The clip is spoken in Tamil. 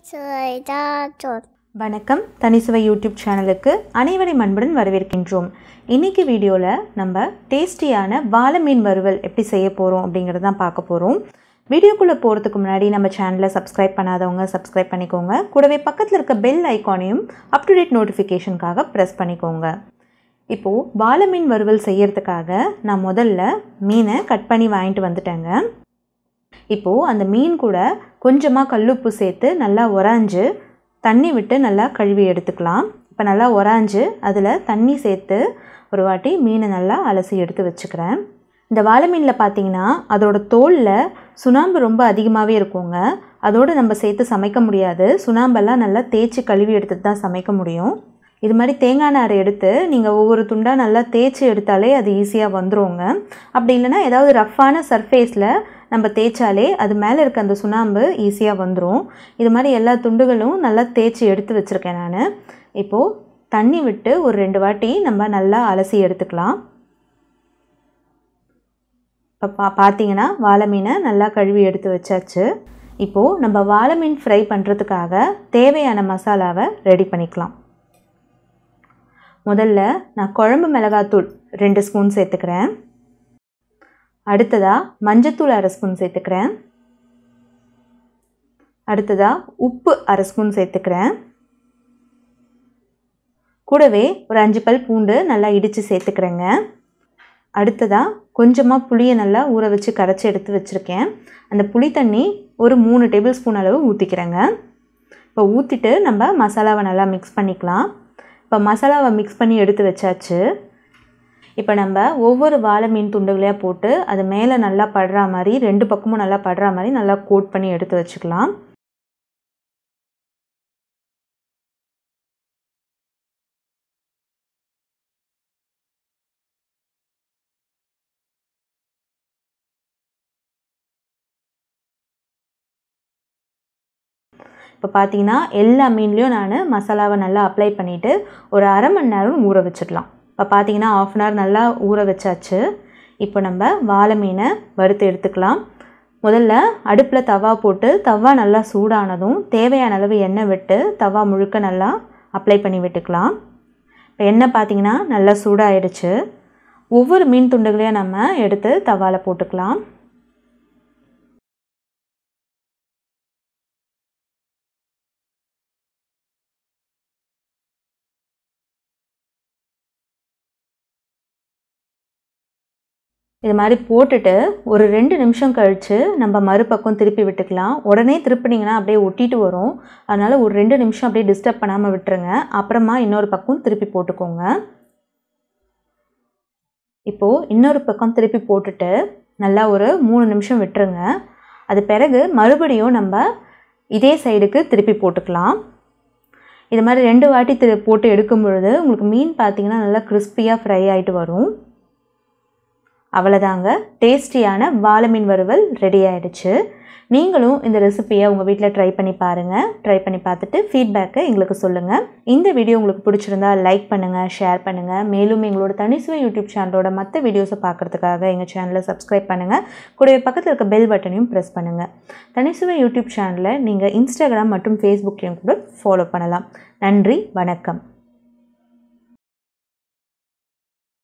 சுவைதாச்சோர் வணக்கம் தனிசுவை யூடியூப் சேனலுக்கு அனைவரையும் அன்புடன் வரவேற்கின்றோம் இன்னைக்கு வீடியோவில் நம்ம டேஸ்டியான வாழை மீன் வறுவல் எப்படி செய்ய போகிறோம் அப்படிங்கிறது தான் பார்க்க போகிறோம் வீடியோக்குள்ளே போகிறதுக்கு முன்னாடி நம்ம சேனலை சப்ஸ்கிரைப் பண்ணாதவங்க சப்ஸ்கிரைப் பண்ணிக்கோங்க கூடவே பக்கத்தில் இருக்க பெல் ஐக்கானையும் அப் டு டேட் நோட்டிஃபிகேஷனுக்காக ப்ரெஸ் பண்ணிக்கோங்க இப்போது வாழை மீன் வறுவல் செய்யறதுக்காக நான் முதல்ல மீனை கட் பண்ணி வாங்கிட்டு வந்துட்டேங்க இப்போது அந்த மீன் கூட கொஞ்சமாக கல்லுப்பு சேர்த்து நல்லா உறைஞ்சு தண்ணி விட்டு நல்லா கழுவி எடுத்துக்கலாம் இப்போ நல்லா உறைஞ்சு அதில் தண்ணி சேர்த்து ஒரு வாட்டி மீனை நல்லா அலசி எடுத்து வச்சுக்கிறேன் இந்த வாழை மீனில் பார்த்தீங்கன்னா அதோட தோலில் சுண்ணாம்பு ரொம்ப அதிகமாகவே இருக்குங்க அதோடு நம்ம சேர்த்து சமைக்க முடியாது சுண்ணாம்பெல்லாம் நல்லா தேய்ச்சி கழுவி எடுத்துட்டு தான் சமைக்க முடியும் இது மாதிரி தேங்காய் நார் எடுத்து நீங்கள் ஒவ்வொரு துண்டாக நல்லா தேய்ச்சி எடுத்தாலே அது ஈஸியாக வந்துருங்க அப்படி இல்லைன்னா ஏதாவது ரஃப்பான சர்ஃபேஸில் நம்ம தேய்ச்சாலே அது மேலே இருக்க அந்த சுண்ணாம்பு ஈஸியாக வந்துடும் இது மாதிரி எல்லா துண்டுகளும் நல்லா தேய்ச்சி எடுத்து வச்சுருக்கேன் நான் இப்போது தண்ணி விட்டு ஒரு ரெண்டு வாட்டி நம்ம நல்லா அலசி எடுத்துக்கலாம் இப்போ பா பார்த்தீங்கன்னா வாழை மீனை நல்லா கழுவி எடுத்து வச்சாச்சு இப்போது நம்ம வாழை மீன் ஃப்ரை பண்ணுறதுக்காக தேவையான மசாலாவை ரெடி பண்ணிக்கலாம் முதல்ல நான் குழம்பு மிளகாத்தூள் ரெண்டு ஸ்பூன் சேர்த்துக்கிறேன் அடுத்ததாக மஞ்சத்தூள் அரை ஸ்பூன் சேர்த்துக்கிறேன் அடுத்ததாக உப்பு அரை ஸ்பூன் சேர்த்துக்கிறேன் கூடவே ஒரு அஞ்சு பல் பூண்டு நல்லா இடித்து சேர்த்துக்கிறேங்க அடுத்ததாக கொஞ்சமாக புளியை நல்லா ஊற வச்சு கரைச்சி எடுத்து வச்சுருக்கேன் அந்த புளி தண்ணி ஒரு மூணு டேபிள் ஸ்பூன் அளவு ஊற்றிக்கிறேங்க இப்போ ஊற்றிட்டு நம்ம மசாலாவை நல்லா மிக்ஸ் பண்ணிக்கலாம் இப்போ மசாலாவை மிக்ஸ் பண்ணி எடுத்து வச்சாச்சு இப்போ நம்ம ஒவ்வொரு வாழை மீன் துண்டுகளையாக போட்டு அது மேலே நல்லா படுற மாதிரி ரெண்டு பக்கமும் நல்லா படுற மாதிரி நல்லா கோட் பண்ணி எடுத்து வச்சுக்கலாம் இப்போ பார்த்தீங்கன்னா எல்லா மீன்லேயும் நான் மசாலாவை நல்லா அப்ளை பண்ணிவிட்டு ஒரு அரை மணி நேரம் ஊற வச்சிடலாம் இப்போ பார்த்தீங்கன்னா ஆஃப் அன் ஹவர் நல்லா ஊற வச்சாச்சு இப்போ நம்ம வாழை மீனை வறுத்து எடுத்துக்கலாம் முதல்ல அடுப்பில் தவா போட்டு தவா நல்லா சூடானதும் தேவையான அளவு எண்ணெய் விட்டு தவா முழுக்க நல்லா அப்ளை பண்ணி விட்டுக்கலாம் இப்போ எண்ணெய் பார்த்தீங்கன்னா நல்லா சூடாயிடுச்சு ஒவ்வொரு மீன் துண்டுகளையும் நம்ம எடுத்து தவாவில் போட்டுக்கலாம் இது மாதிரி போட்டுட்டு ஒரு ரெண்டு நிமிஷம் கழித்து நம்ம மறுபக்கம் திருப்பி விட்டுக்கலாம் உடனே திருப்பினீங்கன்னா அப்படியே ஒட்டிட்டு வரும் அதனால் ஒரு ரெண்டு நிமிஷம் அப்படியே டிஸ்டர்ப் பண்ணாமல் விட்டுருங்க அப்புறமா இன்னொரு பக்கம் திருப்பி போட்டுக்கோங்க இப்போது இன்னொரு பக்கம் திருப்பி போட்டுட்டு நல்லா ஒரு மூணு நிமிஷம் விட்டுருங்க அது பிறகு மறுபடியும் நம்ம இதே சைடுக்கு திருப்பி போட்டுக்கலாம் இது மாதிரி ரெண்டு வாட்டி திரு போட்டு எடுக்கும் பொழுது உங்களுக்கு மீன் பார்த்தீங்கன்னா நல்லா கிறிஸ்பியாக ஃப்ரை ஆகிட்டு வரும் அவ்வளோதாங்க டேஸ்டியான வாழை மீன் வறுவல் ரெடி ஆகிடுச்சு நீங்களும் இந்த ரெசிப்பியை உங்கள் வீட்டில் ட்ரை பண்ணி பாருங்கள் ட்ரை பண்ணி பார்த்துட்டு ஃபீட்பேக்கை எங்களுக்கு சொல்லுங்கள் இந்த வீடியோ உங்களுக்கு பிடிச்சிருந்தா லைக் பண்ணுங்கள் ஷேர் பண்ணுங்கள் மேலும் எங்களோட தனிசுவை யூடியூப் சேனலோட மற்ற வீடியோஸை பார்க்குறதுக்காக எங்கள் சேனலை சப்ஸ்கிரைப் பண்ணுங்கள் கூடவே பக்கத்தில் இருக்க பெல் பட்டனையும் ப்ரெஸ் பண்ணுங்கள் தனிசுவை யூடியூப் சேனலை நீங்கள் இன்ஸ்டாகிராம் மற்றும் ஃபேஸ்புக்லேயும் கூட ஃபாலோ பண்ணலாம் நன்றி வணக்கம்